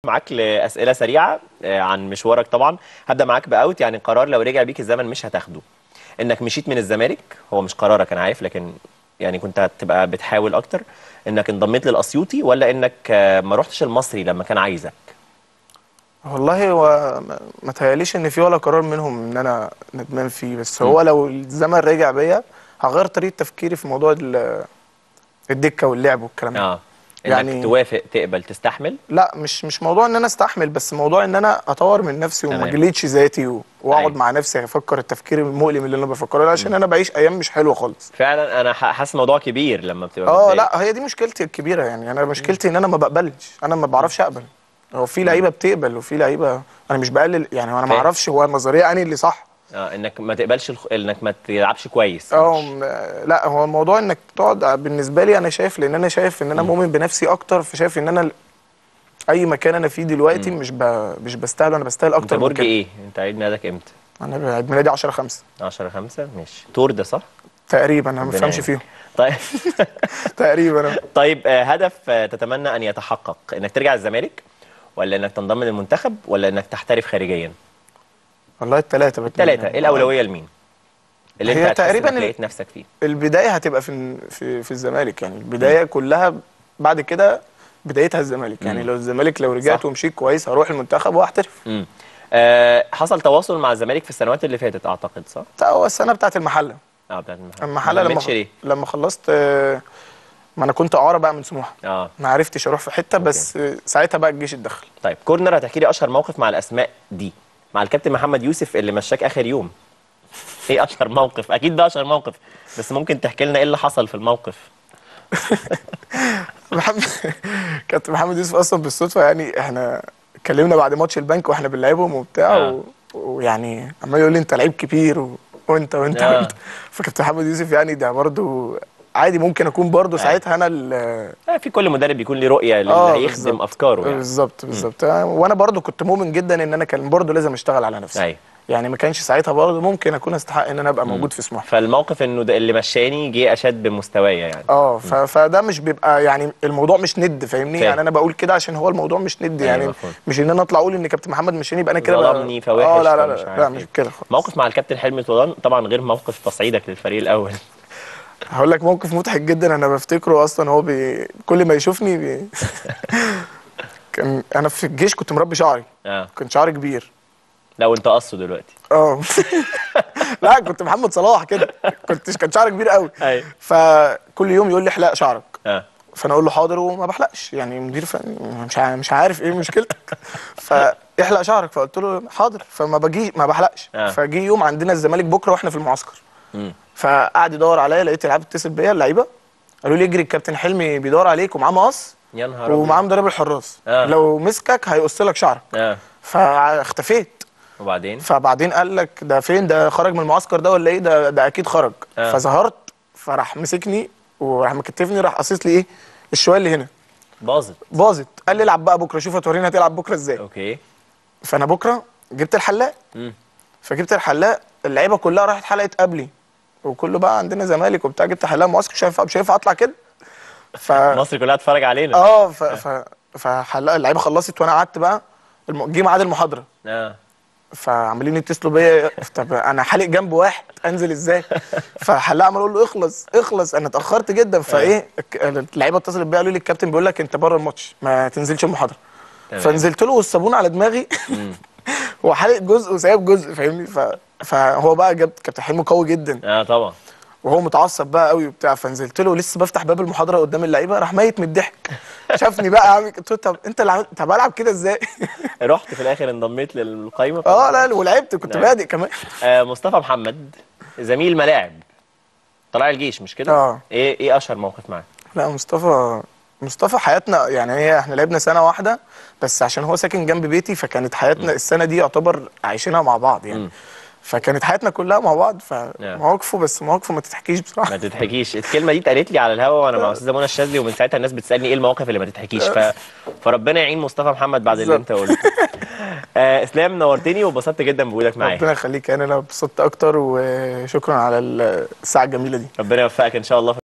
معاك لاسئله سريعه آه، عن مشوارك طبعا هبدا معاك باوت يعني قرار لو رجع بيك الزمن مش هتاخده انك مشيت من الزمالك هو مش قرارك انا عارف لكن يعني كنت هتبقى بتحاول اكتر انك انضميت للاسيوطي ولا انك آه، ما رحتش المصري لما كان عايزك والله هو ما- ما تهيأليش ان في ولا قرار منهم ان انا ندمان فيه بس هو لو الزمن رجع بيا هغير طريقه تفكيري في موضوع ال- الدكه واللعب والكلام ده اه انك يعني- توافق تقبل تستحمل لا مش مش موضوع ان انا استحمل بس موضوع ان انا اطور من نفسي وما تمام. اجلدش ذاتي و- واقعد أيوة. مع نفسي افكر التفكير المؤلم اللي انا بفكره ده عشان انا بعيش ايام مش حلوه خالص فعلا انا ح- حاسس الموضوع كبير لما بتبقى اه متضايق. لا هي دي مشكلتي الكبيره يعني انا مشكلتي ان انا ما بقبلش انا ما بعرفش اقبل هو في لعيبه بتقبل وفي لعيبه انا مش بقلل يعني انا ما فاهم. اعرفش هو النظريه انهي اللي صح اه انك ما تقبلش الخ... انك ما تلعبش كويس اه م- لا هو الموضوع انك تقعد بالنسبه لي انا شايف لان انا شايف ان انا مؤمن بنفسي اكتر فشايف ان انا ال- اي مكان انا فيه دلوقتي مش ب... مش بستاهل انا بستاهل انت اكتر من برج كده ايه انت عيد ميلادك امتى انا عيد ميلادي 10 5 10 5 ماشي تور ده صح تقريبا انا ما ربنا بفهمش يعينك. فيهم طيب تقريبا أنا. طيب آه، هدف آه، تتمنى ان يتحقق انك ترجع الزمالك ولا انك تنضم للمنتخب ولا انك تحترف خارجيا والله الثلاثه ثلاثه ايه الاولويه لمين اللي هي انت تقريبا تقريباً ال- لقيت نفسك فيه البدايه هتبقى في في في الزمالك يعني البدايه كلها بعد كده بدايتها الزمالك يعني لو الزمالك لو رجعت صح. ومشيت كويس هروح المنتخب واحترف امم آه حصل تواصل مع الزمالك في السنوات اللي فاتت اعتقد صح بتاع- هو السنه بتاعت المحله اه بتاعت المحل المحله لما ما ليه لما خلصت آه، ما انا كنت اعاره بقى من سموحه اه ما عرفتش اروح في حته بس آه، ساعتها بقى الجيش اتدخل طيب كورنر هتحكي لي اشهر موقف مع الاسماء دي مع الكابتن محمد يوسف اللي مشاك اخر يوم ايه اشهر موقف اكيد ده اشهر موقف بس ممكن تحكي لنا ايه اللي حصل في الموقف محمد كابتن محمد يوسف اصلا بالصدفه يعني احنا اتكلمنا بعد ماتش البنك واحنا بنلعبهم وبتاع آه. و... ويعني عمال يقول لي انت لعيب كبير و... وانت وانت آه. وانت فكابتن محمد يوسف يعني ده برضو عادي ممكن اكون برضو ساعتها انا ال... آه في كل مدرب بيكون له رؤيه اللي اه هيخدم بالظبط. افكاره يعني بالظبط بالظبط وانا برضو كنت مؤمن جدا ان انا كان برضو لازم اشتغل على نفسي ايوه يعني ما كانش ساعتها برضو ممكن اكون استحق ان انا ابقى موجود في سموحه فالموقف انه ده اللي مشاني جه اشد بمستوايا يعني اه ف... فده مش بيبقى يعني الموضوع مش ند فاهمني فاهم. يعني انا بقول كده عشان هو الموضوع مش ند أيوة يعني مفهوم. مش ان انا اطلع اقول ان كابتن محمد مشاني يبقى انا كده بقى- ظلمني فوحش اه لا لا فمش لا, عارف لا مش إيه. كده خالص موقف مع الكابتن حلمي طولان طبعا غير موقف تصعيدك للفريق الاول هقول لك موقف مضحك جدا انا بفتكره اصلا هو بي... كل ما يشوفني بي... كان انا في الجيش كنت مربي شعري اه كان شعري كبير لو انت قصه دلوقتي اه لا كنت محمد صلاح كده كنت كان شعري كبير قوي ايوه فكل يوم يقول لي احلق شعرك اه فانا اقول له حاضر وما بحلقش يعني مدير فني مش عارف مش عارف ايه مشكلتك فاحلق شعرك فقلت له حاضر فما باجي ما بحلقش آه. فجي يوم عندنا الزمالك بكره واحنا في المعسكر مم. فقعد يدور عليا لقيت اللعيبه بتتصل بيا اللعيبه قالوا لي اجري الكابتن حلمي بيدور عليك ومعاه مقص يا نهار أبيض. ومعاه مدرب الحراس آه. لو مسكك هيقص لك شعرك اه فاختفيت وبعدين فبعدين قال لك ده فين ده خرج من المعسكر ده ولا ايه ده ده اكيد خرج آه. فظهرت فراح مسكني وراح مكتفني راح قاصص لي ايه الشويه اللي هنا باظت باظت قال لي العب بقى بكره شوف هتورينا هتلعب بكره ازاي اوكي فانا بكره جبت الحلاق مم. فجبت الحلاق اللعيبه كلها راحت حلقت قبلي وكله بقى عندنا زمالك وبتاع جبت حلاق معسكر مش هينفع مش هينفع اطلع كده ف مصر كلها تتفرج علينا اه ف ف فحلاق اللعيبه خلصت وانا قعدت بقى الم- جه ميعاد المحاضره اه فعمالين يتصلوا بيا طب انا حالق جنب واحد انزل ازاي فالحلاق عمال اقول له اخلص اخلص انا اتاخرت جدا فايه الك- اللعيبه اتصلت بيا قالوا لي الكابتن بيقول لك انت بره الماتش ما تنزلش المحاضره تمام. فنزلت له والصابون على دماغي هو حالق جزء وسايب جزء فاهمني ف... فهو بقى جاب كابتن حلمي قوي جدا اه طبعا وهو متعصب بقى قوي وبتاع فنزلت له لسه بفتح باب المحاضره قدام اللعيبه راح ميت من الضحك شافني بقى عامل قلت له طب انت اللي عملت طب العب كده ازاي رحت في الاخر انضميت للقايمه اه لا لا، ولعبت كنت نعم. بادئ كمان آه مصطفى محمد زميل ملاعب طلع الجيش مش كده؟ اه. ايه ايه اشهر موقف معاه؟ لا مصطفى مصطفى حياتنا يعني هي احنا لعبنا سنه واحده بس عشان هو ساكن جنب بيتي فكانت حياتنا السنه دي يعتبر عايشينها مع بعض يعني مم. فكانت حياتنا كلها مع بعض فمواقفه بس مواقفه ما تتحكيش بصراحه ما تتحكيش الكلمه دي اتقالت لي على الهوا وانا مع استاذه منى الشاذلي ومن ساعتها الناس بتسالني ايه المواقف اللي ما تتحكيش ف... فربنا يعين مصطفى محمد بعد اللي انت قلته آه اسلام نورتني وانبسطت جدا بوجودك معايا ربنا يخليك يعني انا اتبسطت اكتر وشكرا على الساعه الجميله دي ربنا يوفقك ان شاء الله